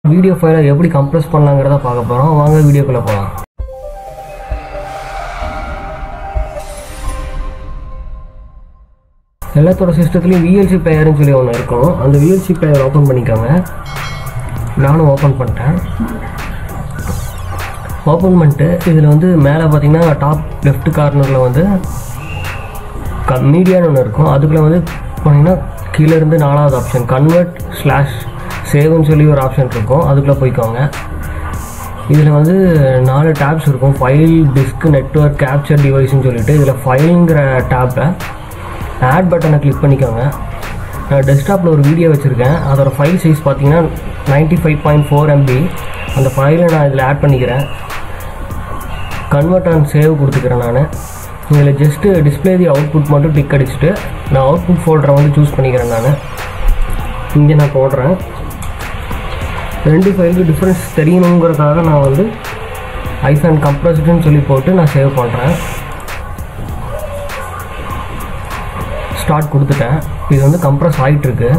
video ஃபைலை எப்படி compress பண்ணலாங்கிறத பார்க்க போகிறோம் வாங்க வீடியோக்குள்ளே போகலாம் எல்லாத்தோட சிஸ்டத்துலேயும் விஎல்சி பிளேயர்னு சொல்லி ஒன்று இருக்கும் அந்த விஎல்சி பிளேயர் ஓப்பன் பண்ணிக்கோங்க நானும் ஓப்பன் பண்ணிட்டேன் ஓப்பன் பண்ணிட்டு இதில் வந்து மேலே பார்த்தீங்கன்னா டாப் லெஃப்ட் கார்னரில் வந்து க மீடியான்னு ஒன்று இருக்கும் அதுக்குள்ளே வந்து போனீங்கன்னா கீழே இருந்து நாலாவது ஆப்ஷன் கன்வெர்ட் ஸ்லாஷ் சேவ்னு சொல்லி ஒரு ஆப்ஷன் இருக்கும் அதுக்குள்ளே போய்க்கோங்க இதில் வந்து நாலு டேப்ஸ் இருக்கும் ஃபைல் டிஸ்க் நெட்ஒர்க் கேப்சர் டிவைஸ்னு சொல்லிட்டு இதில் ஃபைலுங்கிற டேப்பில் ஆட் பட்டனை கிளிக் பண்ணிக்கோங்க நான் டெஸ்க்டாப்பில் ஒரு வீடியோ வச்சுருக்கேன் அதோட ஃபைல் சைஸ் பார்த்தீங்கன்னா ninety five point four MB அந்த ஃபைலை நான் இதில் ஆட் பண்ணிக்கிறேன் கன்வெர்ட் அண்ட் சேவ் கொடுத்துக்கிறேன் நான் இதில் ஜஸ்ட்டு டிஸ்பிளே தி அவுட்புட் மட்டும் டிக் அடிச்சுட்டு நான் அவுட்புட் ஃபோல்டரை வந்து சூஸ் பண்ணிக்கிறேன் நான் இங்கே நான் போடுறேன் ரெண்டு ஃபைலுக்கு டிஃப்ரென்ஸ் தெரியணுங்கிறதுக்காக நான் வந்து ஐஃபன் கம்ப்ரஸ்டுன்னு சொல்லி போட்டு நான் சேவ் பண்ணுறேன் ஸ்டார்ட் கொடுத்துட்டேன் இது வந்து கம்ப்ரஸ் ஆகிட்டுருக்கு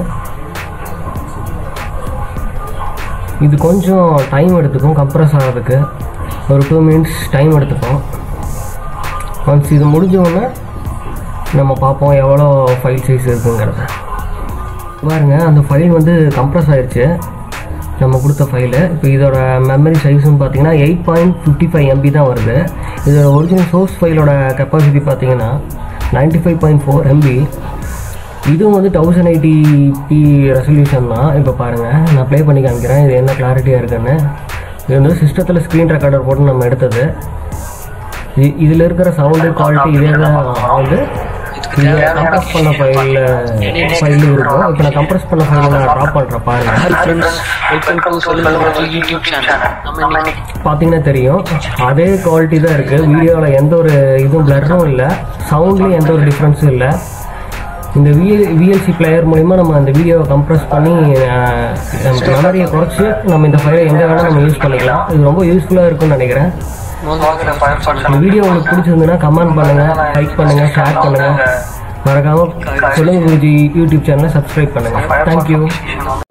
இது கொஞ்சம் டைம் எடுத்துக்கும் கம்ப்ரஸ் ஆகிறதுக்கு ஒரு டூ மினிட்ஸ் டைம் எடுத்துக்கும் ஒன்ஸ் இது முடிஞ்ச உடனே நம்ம பார்ப்போம் எவ்வளோ ஃபைல் சைஸ் இருக்குங்கிறத பாருங்க அந்த ஃபைல் வந்து கம்ப்ரஸ் ஆயிடுச்சு நம்ம கொடுத்த ஃபைலு இப்போ இதோட மெமரி சைஸ்னு பார்த்தீங்கன்னா eight point fifty five MB தான் வருது இதோட ஒரிஜினல் சோர்ஸ் ஃபைலோட கெப்பாசிட்டி பார்த்தீங்கன்னா ninety five point four MB இதுவும் வந்து தௌசண்ட் எயிட்டி பி ரெசல்யூஷன் தான் இப்போ பாருங்கள் நான் ப்ளே பண்ணி காமிக்கிறேன் இது என்ன கிளாரிட்டியாக இருக்குன்னு இது வந்து சிஸ்டத்தில் ஸ்க்ரீன் ரெக்கார்டர் போட்டு நம்ம எடுத்தது இ- இதுல இருக்கிற சவுண்டு குவாலிட்டி இதே தான் வந்து இது கம்ப்ரஸ் பண்ண ஃபைலில் ஃபைல் இருக்கும் இப்போ நான் கம்ப்ரஸ் பண்ண ஃபைலை நான் ட்ராப் பண்ணுறேன் பாருங்க ஹாய் ஃப்ரெண்ட்ஸ் வெல்கம் டு சொல்லுங்கள் யூடியூப் சேனல் நம்ம இன்னைக்கு பார்த்தீங்கன்னா தெரியும் அதே குவாலிட்டி தான் இருக்குது வீடியோவில் எந்த ஒரு இதுவும் பிளரும் இல்லை சவுண்ட்லேயும் எந்த ஒரு டிஃப்ரென்ஸும் இல்லை இந்த விஎல் விஎல்சி பிளேயர் மூலிமா நம்ம அந்த வீடியோவை கம்ப்ரஸ் பண்ணி மெமரியை குறைச்சி நம்ம இந்த ஃபைலை எங்கே வேணால் நம்ம யூஸ் பண்ணிக்கலாம் இது ரொம்ப யூஸ்ஃபுல்லாக இருக்கும்னு நினைக்கிறேன் இந்த வீடியோ உங்களுக்கு பிடிச்சிருந்ததுன்னா கமெண்ட் பண்ணுங்கள் லைக் பண்ணுங்கள் ஷேர் பண்ணுங்கள் மறக்காமல் சொல்லுங்க குருஜி யூடியூப் சேனலை சப்ஸ்கிரைப் பண்ணுங்கள் தேங்க்யூ